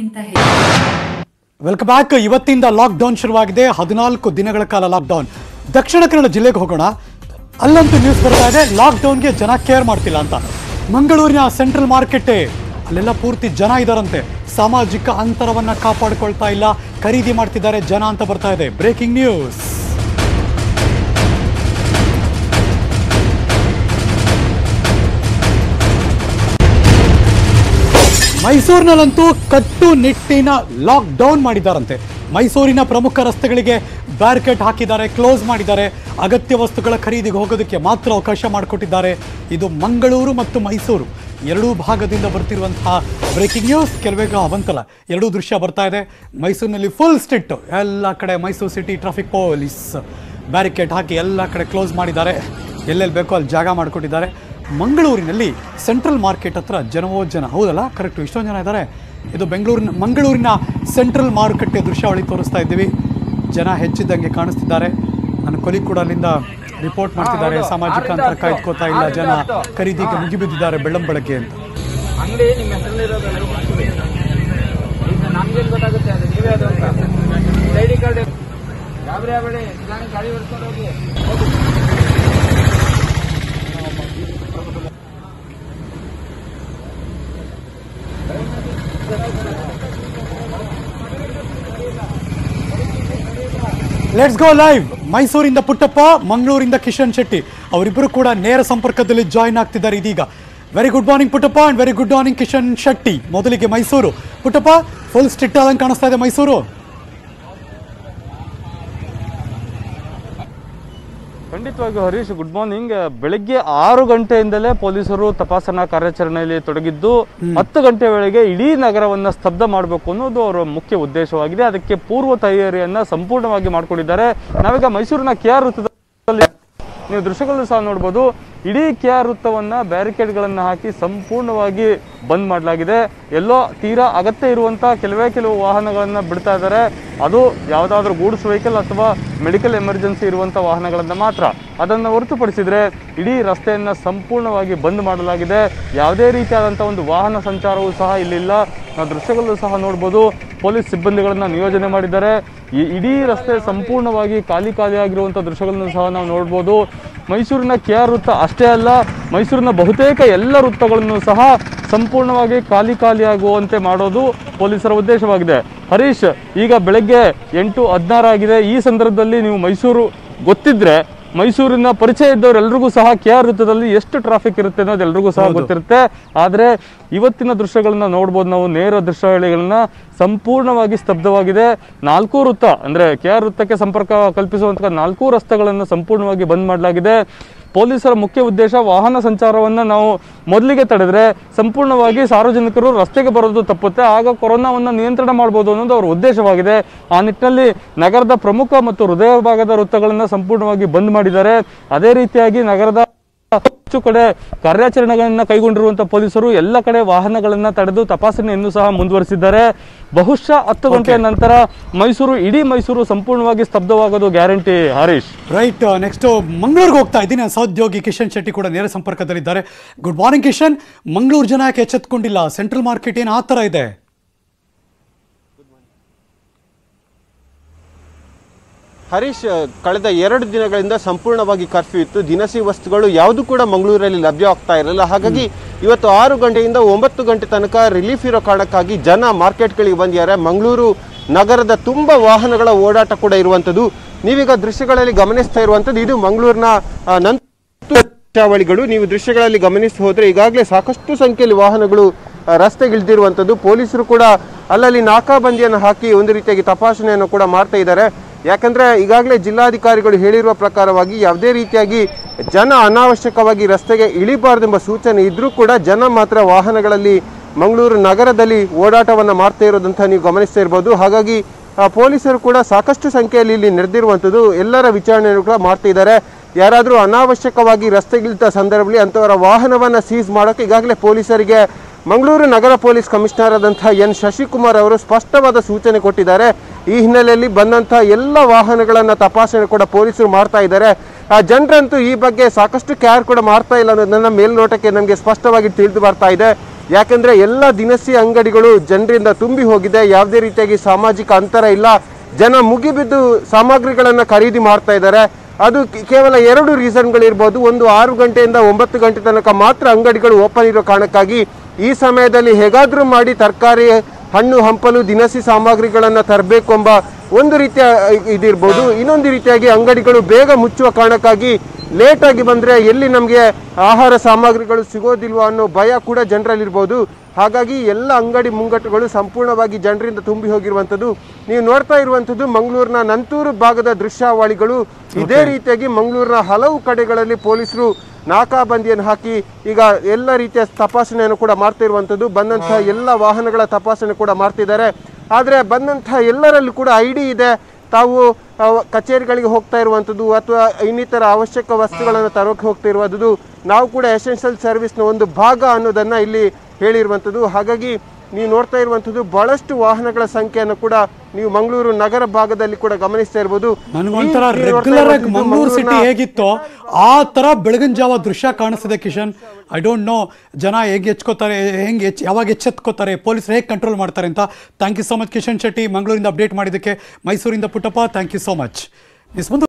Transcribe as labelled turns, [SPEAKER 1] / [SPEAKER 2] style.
[SPEAKER 1] ಕ್ಕಿಂತ ಹೆಚ್ಚು
[SPEAKER 2] welcome back ಇವತ್ತಿಂದ ಲಾಕ್ಡೌನ್ ಶುರುವಾಗಿದೆ ಹದಿನಾಲ್ಕು ದಿನಗಳ ಕಾಲ ಲಾಕ್ಡೌನ್ ದಕ್ಷಿಣ ಕನ್ನಡ ಜಿಲ್ಲೆಗೆ ಹೋಗೋಣ ಅಲ್ಲಂತೂ ನ್ಯೂಸ್ ಬರ್ತಾ ಇದೆ ಲಾಕ್ಡೌನ್ಗೆ ಜನ ಕೇರ್ ಮಾಡ್ತಿಲ್ಲ ಅಂತ ಮಂಗಳೂರಿನ ಸೆಂಟ್ರಲ್ ಮಾರ್ಕೆಟೇ ಅಲ್ಲೆಲ್ಲ ಪೂರ್ತಿ ಜನ ಇದಾರಂತೆ ಸಾಮಾಜಿಕ ಅಂತರವನ್ನ ಕಾಪಾಡಿಕೊಳ್ತಾ ಇಲ್ಲ ಖರೀದಿ ಮಾಡ್ತಿದ್ದಾರೆ ಜನ ಅಂತ ಬರ್ತಾ ಇದೆ ಬ್ರೇಕಿಂಗ್ ನ್ಯೂಸ್ ಮೈಸೂರಿನಲ್ಲಂತೂ ಕಟ್ಟುನಿಟ್ಟಿನ ಲಾಕ್ ಡೌನ್ ಮಾಡಿದ್ದಾರಂತೆ ಮೈಸೂರಿನ ಪ್ರಮುಖ ರಸ್ತೆಗಳಿಗೆ ಬ್ಯಾರಿಕೇಡ್ ಹಾಕಿದ್ದಾರೆ ಕ್ಲೋಸ್ ಮಾಡಿದ್ದಾರೆ ಅಗತ್ಯ ವಸ್ತುಗಳ ಖರೀದಿಗೆ ಹೋಗೋದಕ್ಕೆ ಮಾತ್ರ ಅವಕಾಶ ಮಾಡಿಕೊಟ್ಟಿದ್ದಾರೆ ಇದು ಮಂಗಳೂರು ಮತ್ತು ಮೈಸೂರು ಎರಡೂ ಭಾಗದಿಂದ ಬರ್ತಿರುವಂತಹ ಬ್ರೇಕಿಂಗ್ ನ್ಯೂಸ್ ಕೆಲವೇಗ ಬಂತಲ್ಲ ಎರಡೂ ದೃಶ್ಯ ಬರ್ತಾ ಇದೆ ಮೈಸೂರಿನಲ್ಲಿ ಫುಲ್ ಸ್ಟ್ರಿಕ್ಟ್ ಎಲ್ಲ ಕಡೆ Mysuru city traffic police barricade ಹಾಕಿ ಎಲ್ಲ ಕಡೆ ಕ್ಲೋಸ್ ಮಾಡಿದ್ದಾರೆ ಎಲ್ಲೆಲ್ಲಿ ಬೇಕೋ ಅಲ್ಲಿ ಜಾಗ ಮಾಡಿಕೊಟ್ಟಿದ್ದಾರೆ ಮಂಗಳೂರಿನಲ್ಲಿ ಸೆಂಟ್ರಲ್ ಮಾರ್ಕೆಟ್ ಹತ್ರ ಜನವೋ ಜನ ಹೌದಲ್ಲ ಕರೆಕ್ಟ್ ಇಷ್ಟೊಂದು ಜನ ಇದ್ದಾರೆ ಇದು ಬೆಂಗಳೂರಿನ ಮಂಗಳೂರಿನ ಸೆಂಟ್ರಲ್ ಮಾರುಕಟ್ಟೆ ದೃಶ್ಯಾವಳಿ ತೋರಿಸ್ತಾ ಇದ್ದೀವಿ ಜನ ಹೆಚ್ಚಿದ್ದಂಗೆ ಕಾಣಿಸ್ತಿದ್ದಾರೆ ನನ್ನ ಕೊಲಿ ಕೂಡ ಅಲ್ಲಿಂದ ರಿಪೋರ್ಟ್ ಮಾಡ್ತಿದ್ದಾರೆ ಸಾಮಾಜಿಕ ಅಂತರ ಕಾಯ್ದುಕೋತಾ ಇಲ್ಲ ಜನ ಖರೀದಿಗೆ ಮುಗಿಬಿದ್ದಿದ್ದಾರೆ ಬೆಳ್ಳಂ ಬೆಳಗ್ಗೆ ಅಂತ
[SPEAKER 3] ಅಂಗಡಿ ನಿಮ್ಮ ಹೆಸರಲ್ಲಿ ಇರೋದು ಈಗ ನಮ್ಗೇನು ಗೊತ್ತಾಗುತ್ತೆ ಅದು ನೀವೇ ಅದು ಅಂತ ಐ ಡಿ ಕಾರ್ಡ್ ಗಾಬರಿ ಆಗಬೇಡಿ ನಿಧಾನ ಗಾಡಿ ಬರ್ಕೊಂಡು ಹೋಗಿ ಹೋಗಿ
[SPEAKER 2] ಲೆಟ್ಸ್ ಗೋ ಲೈವ್ ಮೈಸೂರಿಂದ ಪುಟ್ಟಪ್ಪ ಮಂಗಳೂರಿಂದ ಕಿಶನ್ ಶೆಟ್ಟಿ ಅವರಿಬ್ಬರು ಕೂಡ ನೇರ ಸಂಪರ್ಕದಲ್ಲಿ ಜಾಯಿನ್ ಆಗ್ತಿದ್ದಾರೆ ಇದೀಗ very good morning Puttappa and very good morning Kishan Shetty ಮೊದಲಿಗೆ ಮೈಸೂರು ಪುಟ್ಟಪ್ಪ ಫುಲ್ ಸ್ಟ್ರಿಕ್ಟ್ ಆದಂಗೆ ಕಾಣಿಸ್ತಾ ಇದೆ ಮೈಸೂರು
[SPEAKER 4] ಖಂಡಿತವಾಗಿ ಹರೀಶ್ ಗುಡ್ ಮಾರ್ನಿಂಗ್ ಬೆಳಗ್ಗೆ ಆರು ಗಂಟೆಯಿಂದಲೇ ಪೊಲೀಸರು ತಪಾಸಣಾ ಕಾರ್ಯಾಚರಣೆಯಲ್ಲಿ ತೊಡಗಿದ್ದು ಹತ್ತು ಗಂಟೆ ವೇಳೆಗೆ ಇಡೀ ನಗರವನ್ನ ಸ್ತಬ್ಧ ಮಾಡಬೇಕು ಅನ್ನೋದು ಅವರ ಮುಖ್ಯ ಉದ್ದೇಶವಾಗಿದೆ ಅದಕ್ಕೆ ಪೂರ್ವ ತಯಾರಿಯನ್ನ ಸಂಪೂರ್ಣವಾಗಿ ಮಾಡ್ಕೊಂಡಿದ್ದಾರೆ ನಾವೀಗ ಮೈಸೂರಿನ ಕೆ ಆರ್ ವೃತ್ತದಲ್ಲಿ ನೀವು ದೃಶ್ಯಗಳನ್ನು ಸಹ ನೋಡ್ಬೋದು ಇಡೀ ಕೆ ಆರ್ ವೃತ್ತವನ್ನ ಬ್ಯಾರಿಕೇಡ್ಗಳನ್ನು ಹಾಕಿ ಸಂಪೂರ್ಣವಾಗಿ ಬಂದ್ ಮಾಡಲಾಗಿದೆ ಎಲ್ಲೋ ತೀರಾ ಅಗತ್ಯ ಇರುವಂತ ಕೆಲವೇ ಕೆಲವು ವಾಹನಗಳನ್ನ ಬಿಡ್ತಾ ಇದ್ದಾರೆ ಅದು ಯಾವುದಾದ್ರೂ ಗೂಡ್ಸ್ ವೆಹಿಕಲ್ ಅಥವಾ ಮೆಡಿಕಲ್ ಎಮರ್ಜೆನ್ಸಿ ಇರುವಂತ ವಾಹನಗಳನ್ನ ಮಾತ್ರ ಅದನ್ನು ಹೊರತುಪಡಿಸಿದ್ರೆ ಇಡೀ ರಸ್ತೆಯನ್ನ ಸಂಪೂರ್ಣವಾಗಿ ಬಂದ್ ಮಾಡಲಾಗಿದೆ ಯಾವುದೇ ರೀತಿಯಾದಂಥ ಒಂದು ವಾಹನ ಸಂಚಾರವೂ ಸಹ ಇಲ್ಲಿಲ್ಲ ನಾವು ದೃಶ್ಯಗಳಲ್ಲೂ ಸಹ ನೋಡ್ಬೋದು ಪೊಲೀಸ್ ಸಿಬ್ಬಂದಿಗಳನ್ನ ನಿಯೋಜನೆ ಮಾಡಿದ್ದಾರೆ ಈ ಇಡೀ ರಸ್ತೆ ಸಂಪೂರ್ಣವಾಗಿ ಖಾಲಿ ಖಾಲಿಯಾಗಿರುವಂಥ ದೃಶ್ಯಗಳನ್ನು ಸಹ ನಾವು ನೋಡ್ಬೋದು ಮೈಸೂರಿನ ಕೆ ಆರ್ ವೃತ್ತ ಅಷ್ಟೇ ಅಲ್ಲ ಮೈಸೂರಿನ ಬಹುತೇಕ ಎಲ್ಲ ವೃತ್ತಗಳನ್ನು ಸಹ ಸಂಪೂರ್ಣವಾಗಿ ಖಾಲಿ ಖಾಲಿಯಾಗುವಂತೆ ಮಾಡೋದು ಪೊಲೀಸರ ಉದ್ದೇಶವಾಗಿದೆ ಹರೀಶ್ ಈಗ ಬೆಳಗ್ಗೆ ಎಂಟು ಹದಿನಾರು ಆಗಿದೆ ಈ ಸಂದರ್ಭದಲ್ಲಿ ನೀವು ಮೈಸೂರು ಗೊತ್ತಿದ್ರೆ ಮೈಸೂರಿನ ಪರಿಚಯ ಇದ್ದವರೆಲ್ರಿಗೂ ಸಹ ಕೆ ಆರ್ ವೃತ್ತದಲ್ಲಿ ಎಷ್ಟು ಟ್ರಾಫಿಕ್ ಇರುತ್ತೆ ಅನ್ನೋದು ಎಲ್ರಿಗೂ ಸಹ ಗೊತ್ತಿರುತ್ತೆ ಆದರೆ ಇವತ್ತಿನ ದೃಶ್ಯಗಳನ್ನ ನೋಡ್ಬೋದು ನಾವು ನೇರ ದೃಶ್ಯಾವಳಿಗಳನ್ನ ಸಂಪೂರ್ಣವಾಗಿ ಸ್ತಬ್ಧವಾಗಿದೆ ನಾಲ್ಕು ವೃತ್ತ ಅಂದ್ರೆ ಕೆ ಆರ್ ವೃತ್ತಕ್ಕೆ ಸಂಪರ್ಕ ಕಲ್ಪಿಸುವಂತಹ ನಾಲ್ಕು ರಸ್ತೆಗಳನ್ನು ಸಂಪೂರ್ಣವಾಗಿ ಬಂದ್ ಮಾಡಲಾಗಿದೆ ಪೊಲೀಸರ ಮುಖ್ಯ ಉದ್ದೇಶ ವಾಹನ ಸಂಚಾರವನ್ನ ನಾವು ಮೊದಲಿಗೆ ತಡೆದ್ರೆ ಸಂಪೂರ್ಣವಾಗಿ ಸಾರ್ವಜನಿಕರು ರಸ್ತೆಗೆ ಬರೋದು ತಪ್ಪುತ್ತೆ ಆಗ ಕೊರೋನಾವನ್ನ ನಿಯಂತ್ರಣ ಮಾಡಬಹುದು ಅನ್ನೋದು ಅವರ ಉದ್ದೇಶವಾಗಿದೆ ಆ ನಿಟ್ಟಿನಲ್ಲಿ ನಗರದ ಪ್ರಮುಖ ಮತ್ತು ಹೃದಯ ಭಾಗದ ವೃತ್ತಗಳನ್ನ ಸಂಪೂರ್ಣವಾಗಿ ಬಂದ್ ಮಾಡಿದ್ದಾರೆ ಅದೇ ರೀತಿಯಾಗಿ ನಗರದ ಹೆಚ್ಚು ಕಡೆ ಕಾರ್ಯಾಚರಣೆಗಳನ್ನ ಕೈಗೊಂಡಿರುವಂತಹ ಪೊಲೀಸರು ಎಲ್ಲ ಕಡೆ ವಾಹನಗಳನ್ನ ತಡೆದು ತಪಾಸಣೆಯನ್ನು ಸಹ ಮುಂದುವರಿಸಿದ್ದಾರೆ ಬಹುಶಃ ಹತ್ತು ಗಂಟೆಯ ನಂತರ ಮೈಸೂರು ಇಡೀ ಮೈಸೂರು ಸಂಪೂರ್ಣವಾಗಿ ಸ್ತಬ್ಧವಾಗೋದು ಗ್ಯಾರಂಟಿ ಹರೀಶ್
[SPEAKER 2] ರೈಟ್ ನೆಕ್ಸ್ಟ್ ಮಂಗಳೂರಿಗೆ ಹೋಗ್ತಾ ಇದ್ದೀನಿ ನನ್ನ ಸಹೋದ್ಯೋಗಿ ಕಿಶನ್ ಶೆಟ್ಟಿ ಕೂಡ ನೇರ ಸಂಪರ್ಕದಲ್ಲಿದ್ದಾರೆ ಗುಡ್ ಮಾರ್ನಿಂಗ್ ಕಿಶನ್ ಮಂಗಳೂರು ಜನ ಯಾಕೆ ಎಚ್ಚೆತ್ಕೊಂಡಿಲ್ಲ ಸೆಂಟ್ರಲ್ ಮಾರ್ಕೆಟ್ ಏನು ಆ ಥರ ಇದೆ
[SPEAKER 5] ಹರೀಶ್ ಕಳೆದ ಎರಡು ದಿನಗಳಿಂದ ಸಂಪೂರ್ಣವಾಗಿ ಕರ್ಫ್ಯೂ ಇತ್ತು ದಿನಸಿ ವಸ್ತುಗಳು ಯಾವುದು ಕೂಡ ಮಂಗಳೂರಲ್ಲಿ ಲಭ್ಯ ಆಗ್ತಾ ಇರಲಿಲ್ಲ ಹಾಗಾಗಿ ಇವತ್ತು ಆರು ಗಂಟೆಯಿಂದ ಒಂಬತ್ತು ಗಂಟೆ ತನಕ ರಿಲೀಫ್ ಇರೋ ಕಾರಣಕ್ಕಾಗಿ ಜನ ಮಾರ್ಕೆಟ್ಗಳಿಗೆ ಬಂದಿದ್ದಾರೆ ಮಂಗಳೂರು ನಗರದ ತುಂಬ ವಾಹನಗಳ ಓಡಾಟ ಕೂಡ ಇರುವಂಥದ್ದು ನೀವೀಗ ದೃಶ್ಯಗಳಲ್ಲಿ ಗಮನಿಸ್ತಾ ಇರುವಂಥದ್ದು ಇದು ಮಂಗಳೂರಿನ ಆ, ನಂತರ ದೃಶ್ಯಾವಳಿಗಳು ನೀವು ದೃಶ್ಯಗಳಲ್ಲಿ ಗಮನಿಸಿ ಹೋದ್ರೆ ಈಗಾಗಲೇ ಸಾಕಷ್ಟು ಸಂಖ್ಯೆಯಲ್ಲಿ ವಾಹನಗಳು ಆ, ರಸ್ತೆಗಿಳಿದಿರುವಂಥದ್ದು ಪೊಲೀಸರು ಕೂಡ ಅಲ್ಲಲ್ಲಿ ನಾಕಾಬಂದಿಯನ್ನು ಹಾಕಿ ಒಂದು ರೀತಿಯಾಗಿ ತಪಾಸಣೆಯನ್ನು ಕೂಡ ಮಾಡ್ತಾ ಇದ್ದಾರೆ ಯಾಕಂದ್ರೆ ಈಗಾಗಲೇ ಜಿಲ್ಲಾಧಿಕಾರಿಗಳು ಹೇಳಿರುವ ಪ್ರಕಾರವಾಗಿ ಯಾವುದೇ ರೀತಿಯಾಗಿ ಜನ ಅನಾವಶ್ಯಕವಾಗಿ ರಸ್ತೆಗೆ ಇಳಿಬಾರ್ದೆಂಬ ಸೂಚನೆ ಇದ್ರೂ ಕೂಡ ಜನ ಮಾತ್ರ ವಾಹನಗಳಲ್ಲಿ ಮಂಗಳೂರು ನಗರದಲ್ಲಿ ಓಡಾಟವನ್ನು ಮಾಡ್ತಾ ಇರೋದಂತ ನೀವು ಗಮನಿಸ್ತಾ ಇರ್ಬೋದು ಹಾಗಾಗಿ ಆ, ಪೊಲೀಸರು ಕೂಡ ಸಾಕಷ್ಟು ಸಂಖ್ಯೆಯಲ್ಲಿ ಇಲ್ಲಿ ನೆರೆದಿರುವಂಥದ್ದು ಎಲ್ಲರ ವಿಚಾರಣೆಯನ್ನು ಕೂಡ ಮಾಡ್ತಾ ಇದ್ದಾರೆ ಯಾರಾದರೂ ಅನಾವಶ್ಯಕವಾಗಿ ರಸ್ತೆಗಿಳಿದ ಸಂದರ್ಭದಲ್ಲಿ ಅಂಥವರ ವಾಹನವನ್ನು ಸೀಸ್ ಮಾಡೋಕೆ ಈಗಾಗಲೇ ಪೊಲೀಸರಿಗೆ ಮಂಗಳೂರು ನಗರ ಪೊಲೀಸ್ ಕಮಿಷನರ್ ಆದಂತಹ ಎನ್ ಶಶಿಕುಮಾರ್ ಅವರು ಸ್ಪಷ್ಟವಾದ ಸೂಚನೆ ಕೊಟ್ಟಿದ್ದಾರೆ ಈ ಹಿನ್ನೆಲೆಯಲ್ಲಿ ಬಂದಂತಹ ಎಲ್ಲ ವಾಹನಗಳನ್ನು ತಪಾಸಣೆ ಕೂಡ ಪೊಲೀಸರು ಮಾಡ್ತಾ ಇದ್ದಾರೆ ಆ ಜನರಂತೂ ಈ ಬಗ್ಗೆ ಸಾಕಷ್ಟು ಕೇರ್ ಕೂಡ ಮಾಡ್ತಾ ಇಲ್ಲ ಅನ್ನೋದು ನನ್ನ ಮೇಲ್ನೋಟಕ್ಕೆ ನಮಗೆ ಸ್ಪಷ್ಟವಾಗಿ ತಿಳಿದು ಬರ್ತಾ ಇದೆ ಯಾಕಂದ್ರೆ ಎಲ್ಲ ದಿನಸಿ ಅಂಗಡಿಗಳು ಜನರಿಂದ ತುಂಬಿ ಹೋಗಿದೆ ಯಾವುದೇ ರೀತಿಯಾಗಿ ಸಾಮಾಜಿಕ ಅಂತರ ಇಲ್ಲ ಜನ ಮುಗಿಬಿದ್ದು ಸಾಮಗ್ರಿಗಳನ್ನ ಖರೀದಿ ಮಾಡ್ತಾ ಇದ್ದಾರೆ ಅದು ಕೇ- ಕೇವಲ ಎರಡು ರೀಸನ್ಗಳಿರ್ಬೋದು ಒಂದು ಆರು ಗಂಟೆಯಿಂದ ಒಂಬತ್ತು ಗಂಟೆ ತನಕ ಮಾತ್ರ ಅಂಗಡಿಗಳು ಓಪನ್ ಇರೋ ಕಾರಣಕ್ಕಾಗಿ ಈ ಸಮಯದಲ್ಲಿ ಹೇಗಾದ್ರೂ ಮಾಡಿ ತರಕಾರಿ ಹಣ್ಣು ಹಂಪಲು ದಿನಸಿ ಸಾಮಗ್ರಿಗಳನ್ನು ತರಬೇಕು ಎಂಬ ಒಂದು ರೀತಿಯ ಇದಿರ್ಬೋದು ಇನ್ನೊಂದು ರೀತಿಯಾಗಿ ಅಂಗಡಿಗಳು ಬೇಗ ಮುಚ್ಚುವ ಕಾರಣಕ್ಕಾಗಿ ಲೇಟ್ ಆಗಿ ಬಂದ್ರೆ ಎಲ್ಲಿ ನಮಗೆ ಆಹಾರ ಸಾಮಗ್ರಿಗಳು ಸಿಗೋದಿಲ್ವಾ ಅನ್ನೋ ಭಯ ಕೂಡ ಜನರಲ್ಲಿರ್ಬೋದು ಹಾಗಾಗಿ ಎಲ್ಲ ಅಂಗಡಿ ಮುಂಗಟ್ಟುಗಳು ಸಂಪೂರ್ಣವಾಗಿ ಜನರಿಂದ ತುಂಬಿ ಹೋಗಿರುವಂಥದ್ದು ನೀವು ನೋಡ್ತಾ ಇರುವಂಥದ್ದು ಮಂಗಳೂರಿನ ನಂತೂರು ಭಾಗದ ದೃಶ್ಯಾವಳಿಗಳು ಇದೇ ರೀತಿಯಾಗಿ ಮಂಗಳೂರಿನ ಹಲವು ಕಡೆಗಳಲ್ಲಿ ಪೊಲೀಸರು ನಾಕಾಬಂದಿಯನ್ನು ಹಾಕಿ ಈಗ ಎಲ್ಲ ರೀತಿಯ ತಪಾಸಣೆಯನ್ನು ಕೂಡ ಮಾಡ್ತಾ ಇರುವಂಥದ್ದು ಬಂದಂತಹ ಎಲ್ಲ ವಾಹನಗಳ ತಪಾಸಣೆ ಕೂಡ ಮಾಡ್ತಿದ್ದಾರೆ ಆದರೆ ಬಂದಂತಹ ಎಲ್ಲರಲ್ಲೂ ಕೂಡ ಐ ಡಿ ಇದೆ ತಾವು ಆ, ಕಚೇರಿಗಳಿಗೆ ಹೋಗ್ತಾ ಇರುವಂಥದ್ದು ಅಥವಾ ಇನ್ನಿತರ ಅವಶ್ಯಕ ವಸ್ತುಗಳನ್ನು ತರೋಕೆ ಹೋಗ್ತಾ ಇರುವಂಥದ್ದು ನಾವು ಕೂಡ ಎಸೆನ್ಷಿಯಲ್ ಸರ್ವಿಸ್ನ ಒಂದು ಭಾಗ ಅನ್ನೋದನ್ನ ಇಲ್ಲಿ ಹೇಳಿರುವಂಥದ್ದು ಹಾಗಾಗಿ ನೀವು ನೋಡ್ತಾ ಇರುವಂಥದ್ದು ಬಹಳಷ್ಟು ವಾಹನಗಳ ಸಂಖ್ಯೆಯನ್ನು ಕೂಡ ನೀವು ಮಂಗಳೂರು ನಗರ ಭಾಗದಲ್ಲಿ ಕೂಡ ಗಮನಿಸ್ತಾ ಇರ್ಬೋದು
[SPEAKER 2] ನನಗೊಂಥರ
[SPEAKER 5] ಈ- ನೀವು ನೋಡ್ತಾ
[SPEAKER 2] ರೆಗ್ಯುಲರ್ ಆಗಿ
[SPEAKER 5] ಇರುವಂಥದ್ದು
[SPEAKER 2] ಮಂಗಳೂರು ಸಿಟಿ
[SPEAKER 5] ಮಂಗಳೂರಿನ-
[SPEAKER 2] ಹೇಗಿತ್ತೋ ಆ ತರ ಬೆಳಗಿನ ಜಾವ ದೃಶ್ಯ ಕಾಣಿಸ್ತಿದೆ ಕಿಶನ್ ಐ ಡೋಂಟ್ ನೋ ಜನ ಹೇಗೆ ಹೆಚ್ಕೋತಾರೆ ಹೆಂಗೆ ಹೆಚ್ಚು ಯಾವಾಗ ಎಚ್ಚೆತ್ಕೋತಾರೆ ಪೊಲೀಸರು ಹೇಗೆ ಕಂಟ್ರೋಲ್ ಮಾಡ್ತಾರೆ ಅಂತ thank you so much Kishan Shetty ಮಂಗಳೂರಿಂದ ಅಪ್ಡೇಟ್ ಮಾಡಿದ್ದಕ್ಕೆ ಮೈಸೂರಿಂದ Puttappa thank you so much